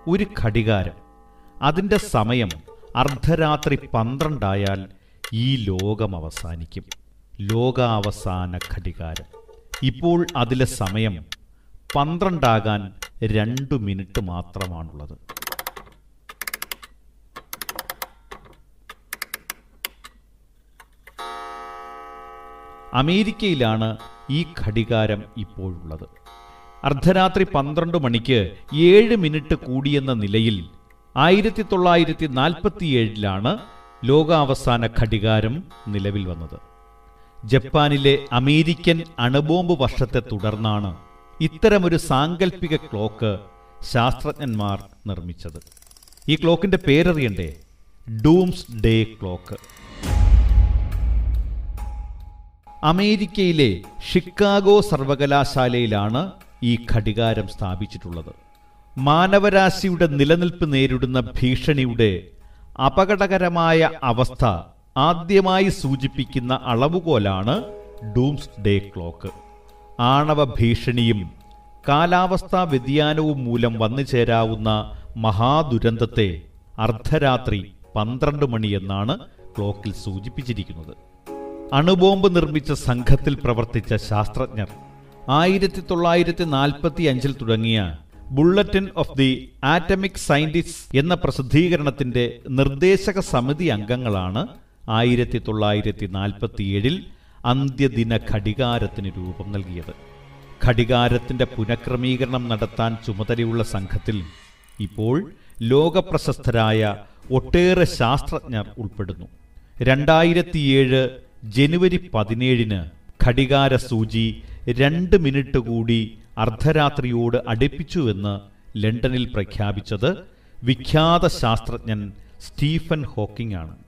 ഒരു ഘടികാരം അതിൻ്റെ സമയം അർദ്ധരാത്രി പന്ത്രണ്ടായാൽ ഈ ലോകം അവസാനിക്കും ലോകാവസാന ഘടികാരം ഇപ്പോൾ അതിലെ സമയം പന്ത്രണ്ടാകാൻ രണ്ടു മിനിറ്റ് മാത്രമാണുള്ളത് അമേരിക്കയിലാണ് ഈ ഘടികാരം ഇപ്പോഴുള്ളത് അർദ്ധരാത്രി പന്ത്രണ്ട് മണിക്ക് ഏഴ് മിനിറ്റ് കൂടിയെന്ന നിലയിൽ ആയിരത്തി തൊള്ളായിരത്തി നാൽപ്പത്തിയേഴിലാണ് ലോകാവസാന ഘടികാരം നിലവിൽ വന്നത് ജപ്പാനിലെ അമേരിക്കൻ അണുബോംബ് വർഷത്തെ തുടർന്നാണ് ഇത്തരമൊരു സാങ്കല്പിക ക്ലോക്ക് ശാസ്ത്രജ്ഞന്മാർ നിർമ്മിച്ചത് ഈ ക്ലോക്കിന്റെ പേരറിയണ്ടേ ഡൂംസ് ഡേ ക്ലോക്ക് അമേരിക്കയിലെ ഷിക്കാഗോ സർവകലാശാലയിലാണ് ഈ ഘടികാരം സ്ഥാപിച്ചിട്ടുള്ളത് മാനവരാശിയുടെ നിലനിൽപ്പ് നേരിടുന്ന ഭീഷണിയുടെ അപകടകരമായ അവസ്ഥ ആദ്യമായി സൂചിപ്പിക്കുന്ന അളവുകോലാണ് ഡൂംസ് ഡേ ക്ലോക്ക് ആണവ ഭീഷണിയും കാലാവസ്ഥാ വ്യതിയാനവും മൂലം വന്നു ചേരാവുന്ന മഹാദുരന്തത്തെ അർദ്ധരാത്രി പന്ത്രണ്ട് മണി എന്നാണ് ക്ലോക്കിൽ സൂചിപ്പിച്ചിരിക്കുന്നത് അണുബോംബ് നിർമ്മിച്ച സംഘത്തിൽ പ്രവർത്തിച്ച ശാസ്ത്രജ്ഞർ ആയിരത്തി തൊള്ളായിരത്തി നാൽപ്പത്തി അഞ്ചിൽ തുടങ്ങിയ bulletin of the atomic scientist എന്ന പ്രസിദ്ധീകരണത്തിന്റെ നിർദ്ദേശക സമിതി അംഗങ്ങളാണ് ആയിരത്തി തൊള്ളായിരത്തി നാൽപ്പത്തിയേഴിൽ അന്ത്യദിന ഘടികാരത്തിന് രൂപം നൽകിയത് ഘടികാരത്തിന്റെ പുനഃക്രമീകരണം നടത്താൻ ചുമതലയുള്ള സംഘത്തിൽ ഇപ്പോൾ ലോകപ്രശസ്തരായ ഒട്ടേറെ ശാസ്ത്രജ്ഞർ ഉൾപ്പെടുന്നു രണ്ടായിരത്തിയേഴ് ജനുവരി പതിനേഴിന് ഘടികാര സൂചി രണ്ട് മിനിറ്റ് കൂടി അർദ്ധരാത്രിയോട് അടുപ്പിച്ചുവെന്ന് ലണ്ടനിൽ പ്രഖ്യാപിച്ചത് വിഖ്യാത ശാസ്ത്രജ്ഞൻ സ്റ്റീഫൻ ഹോക്കിംഗ് ആണ്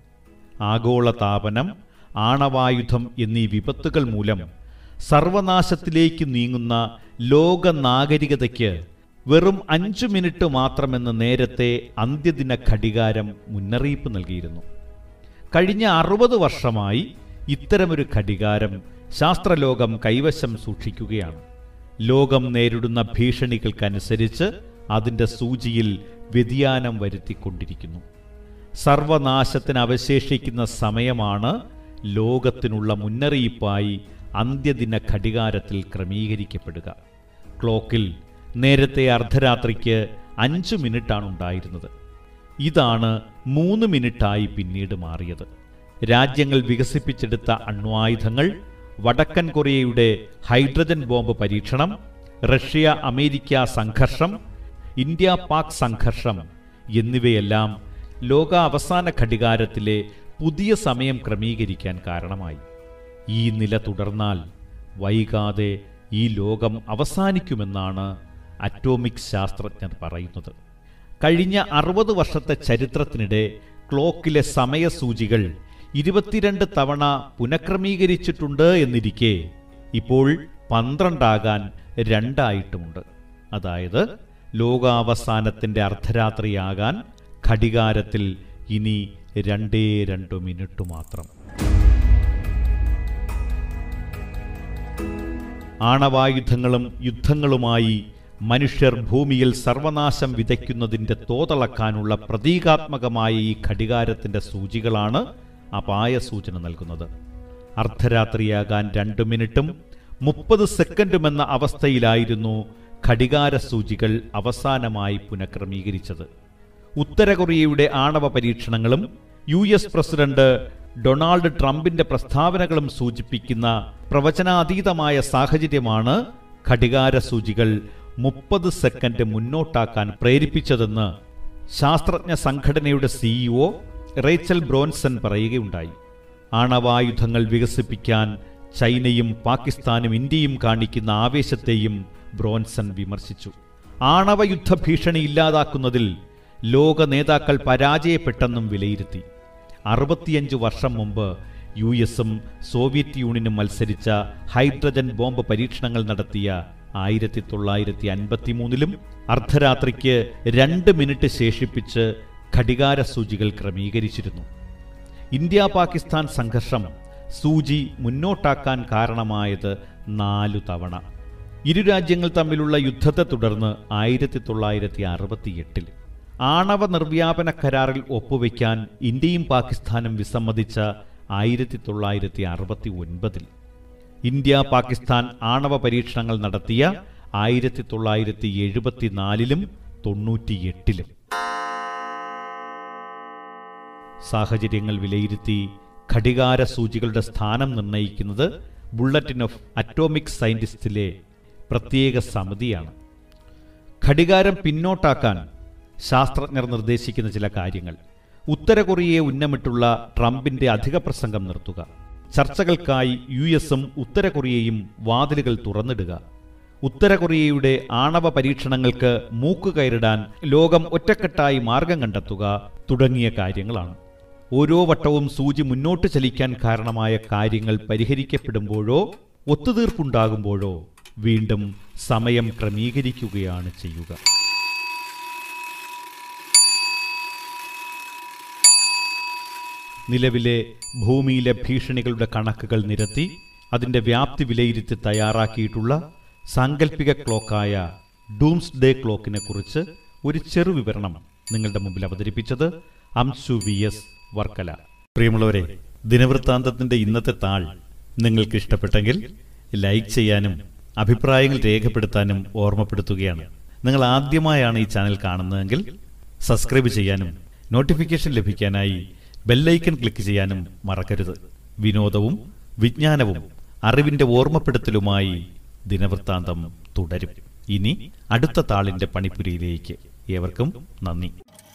ആഗോളതാപനം ആണവായുധം എന്നീ വിപത്തുകൾ മൂലം സർവനാശത്തിലേക്ക് നീങ്ങുന്ന ലോക നാഗരികതയ്ക്ക് വെറും അഞ്ചു മിനിറ്റ് മാത്രമെന്ന് നേരത്തെ അന്ത്യദിന ഘടികാരം മുന്നറിയിപ്പ് നൽകിയിരുന്നു കഴിഞ്ഞ അറുപത് വർഷമായി ഇത്തരമൊരു ഘടികാരം ശാസ്ത്രലോകം കൈവശം സൂക്ഷിക്കുകയാണ് ലോകം നേരിടുന്ന ഭീഷണികൾക്കനുസരിച്ച് അതിൻ്റെ സൂചിയിൽ വ്യതിയാനം വരുത്തിക്കൊണ്ടിരിക്കുന്നു സർവനാശത്തിന് അവശേഷിക്കുന്ന സമയമാണ് ലോകത്തിനുള്ള മുന്നറിയിപ്പായി അന്ത്യദിന ഘടികാരത്തിൽ ക്രമീകരിക്കപ്പെടുക ക്ലോക്കിൽ നേരത്തെ അർദ്ധരാത്രിക്ക് അഞ്ച് മിനിറ്റാണ് ഉണ്ടായിരുന്നത് ഇതാണ് മൂന്ന് മിനിറ്റായി പിന്നീട് മാറിയത് രാജ്യങ്ങൾ വികസിപ്പിച്ചെടുത്ത അണ്വായുധങ്ങൾ വടക്കൻ കൊറിയയുടെ ഹൈഡ്രജൻ ബോംബ് പരീക്ഷണം റഷ്യ അമേരിക്ക സംഘർഷം ഇന്ത്യ പാക് സംഘർഷം എന്നിവയെല്ലാം ലോക അവസാന ഘടികാരത്തിലെ പുതിയ സമയം ക്രമീകരിക്കാൻ കാരണമായി ഈ നില തുടർന്നാൽ വൈകാതെ ഈ ലോകം അവസാനിക്കുമെന്നാണ് അറ്റോമിക് ശാസ്ത്രജ്ഞർ പറയുന്നത് കഴിഞ്ഞ അറുപത് വർഷത്തെ ചരിത്രത്തിനിടെ ക്ലോക്കിലെ സമയസൂചികൾ ഇരുപത്തിരണ്ട് തവണ പുനഃക്രമീകരിച്ചിട്ടുണ്ട് എന്നിരിക്കെ ഇപ്പോൾ പന്ത്രണ്ടാകാൻ രണ്ടായിട്ടുമുണ്ട് അതായത് ലോകാവസാനത്തിന്റെ അർദ്ധരാത്രിയാകാൻ ഘടികാരത്തിൽ ഇനി രണ്ടേ രണ്ട് മിനിറ്റ് മാത്രം ആണവായുധങ്ങളും യുദ്ധങ്ങളുമായി മനുഷ്യർ ഭൂമിയിൽ സർവനാശം വിതയ്ക്കുന്നതിന്റെ തോതളക്കാനുള്ള പ്രതീകാത്മകമായ ഈ ഘടികാരത്തിന്റെ സൂചികളാണ് അപായ സൂചന നൽകുന്നത് അർദ്ധരാത്രിയാകാൻ രണ്ട് മിനിറ്റും മുപ്പത് സെക്കൻഡുമെന്ന അവസ്ഥയിലായിരുന്നു ഘടികാര സൂചികൾ അവസാനമായി പുനഃക്രമീകരിച്ചത് ഉത്തര കൊറിയയുടെ ആണവ പരീക്ഷണങ്ങളും യു എസ് പ്രസിഡന്റ് ഡൊണാൾഡ് ട്രംപിന്റെ പ്രസ്താവനകളും സൂചിപ്പിക്കുന്ന പ്രവചനാതീതമായ സാഹചര്യമാണ് ഘടികാര സൂചികൾ മുപ്പത് സെക്കൻഡ് മുന്നോട്ടാക്കാൻ പ്രേരിപ്പിച്ചതെന്ന് ശാസ്ത്രജ്ഞ സംഘടനയുടെ സിഇഒ റേച്ചൽ ബ്രോൻസൺ പറയുകയുണ്ടായി ആണവായുധങ്ങൾ വികസിപ്പിക്കാൻ ചൈനയും പാകിസ്ഥാനും ഇന്ത്യയും കാണിക്കുന്ന ആവേശത്തെയും ബ്രോൻസൺ വിമർശിച്ചു ആണവയുദ്ധ ഭീഷണി ഇല്ലാതാക്കുന്നതിൽ ലോക നേതാക്കൾ പരാജയപ്പെട്ടെന്നും വിലയിരുത്തി അറുപത്തിയഞ്ച് വർഷം മുമ്പ് യു എസും സോവിയറ്റ് യൂണിയനും മത്സരിച്ച ഹൈഡ്രജൻ ബോംബ് പരീക്ഷണങ്ങൾ നടത്തിയ ആയിരത്തി തൊള്ളായിരത്തി അൻപത്തി മൂന്നിലും അർദ്ധരാത്രിക്ക് രണ്ട് മിനിറ്റ് ശേഷിപ്പിച്ച് ഘടികാര സൂചികൾ ക്രമീകരിച്ചിരുന്നു ഇന്ത്യ പാകിസ്ഥാൻ സംഘർഷം സൂചി മുന്നോട്ടാക്കാൻ കാരണമായത് നാലു തവണ ഇരു രാജ്യങ്ങൾ തമ്മിലുള്ള യുദ്ധത്തെ തുടർന്ന് ആയിരത്തി തൊള്ളായിരത്തി അറുപത്തിയെട്ടിൽ ആണവ നിർവ്യാപന കരാറിൽ ഒപ്പുവെക്കാൻ ഇന്ത്യയും പാകിസ്ഥാനും വിസമ്മതിച്ച ആയിരത്തി തൊള്ളായിരത്തി അറുപത്തി ഒൻപതിൽ ഇന്ത്യ പാകിസ്ഥാൻ ആണവ പരീക്ഷണങ്ങൾ നടത്തിയ ആയിരത്തി തൊള്ളായിരത്തി എഴുപത്തിനാലിലും തൊണ്ണൂറ്റിയെട്ടിലും സാഹചര്യങ്ങൾ വിലയിരുത്തി ഘടികാര സൂചികളുടെ സ്ഥാനം നിർണ്ണയിക്കുന്നത് ബുള്ളറ്റിൻ ഓഫ് അറ്റോമിക് സയന്റിസ്റ്റിലെ പ്രത്യേക സമിതിയാണ് ഘടികാരം പിന്നോട്ടാക്കാൻ ശാസ്ത്രജ്ഞർ നിർദ്ദേശിക്കുന്ന ചില കാര്യങ്ങൾ ഉത്തര കൊറിയയെ ഉന്നമിട്ടുള്ള ട്രംപിന്റെ അധിക പ്രസംഗം നിർത്തുക ചർച്ചകൾക്കായി യു എസും ഉത്തര കൊറിയയും വാതിലുകൾ തുറന്നിടുക ഉത്തര കൊറിയയുടെ ആണവ പരീക്ഷണങ്ങൾക്ക് മൂക്കുകയറിടാൻ ലോകം ഒറ്റക്കെട്ടായി മാർഗം കണ്ടെത്തുക തുടങ്ങിയ കാര്യങ്ങളാണ് ഓരോ വട്ടവും സൂചി മുന്നോട്ട് ചലിക്കാൻ കാരണമായ കാര്യങ്ങൾ പരിഹരിക്കപ്പെടുമ്പോഴോ ഒത്തുതീർപ്പുണ്ടാകുമ്പോഴോ വീണ്ടും സമയം ക്രമീകരിക്കുകയാണ് ചെയ്യുക നിലവിലെ ഭൂമിയിലെ ഭീഷണികളുടെ കണക്കുകൾ നിരത്തി അതിന്റെ വ്യാപ്തി വിലയിരുത്തി തയ്യാറാക്കിയിട്ടുള്ള സാങ്കല്പിക ക്ലോക്കായ ഡൂംസ് ഡേ ക്ലോക്കിനെ കുറിച്ച് ഒരു ചെറു വിവരണം നിങ്ങളുടെ മുമ്പിൽ അവതരിപ്പിച്ചത് അംശു വി എസ് വർക്കല പ്രിയമുള്ളവരെ ദിനവൃത്താന്തത്തിന്റെ ഇന്നത്തെ താൾ നിങ്ങൾക്ക് ഇഷ്ടപ്പെട്ടെങ്കിൽ ലൈക്ക് ചെയ്യാനും അഭിപ്രായങ്ങൾ രേഖപ്പെടുത്താനും ഓർമ്മപ്പെടുത്തുകയാണ് നിങ്ങൾ ആദ്യമായാണ് ഈ ചാനൽ കാണുന്നതെങ്കിൽ സബ്സ്ക്രൈബ് ചെയ്യാനും നോട്ടിഫിക്കേഷൻ ലഭിക്കാനായി ബെല്ലൈക്കൺ ക്ലിക്ക് ചെയ്യാനും മറക്കരുത് വിനോദവും വിജ്ഞാനവും അറിവിന്റെ ഓർമ്മപ്പെടുത്തലുമായി ദിനവൃത്താന്തം തുടരും ഇനി അടുത്ത താളിന്റെ പണിപ്പുരയിലേക്ക് ഏവർക്കും നന്ദി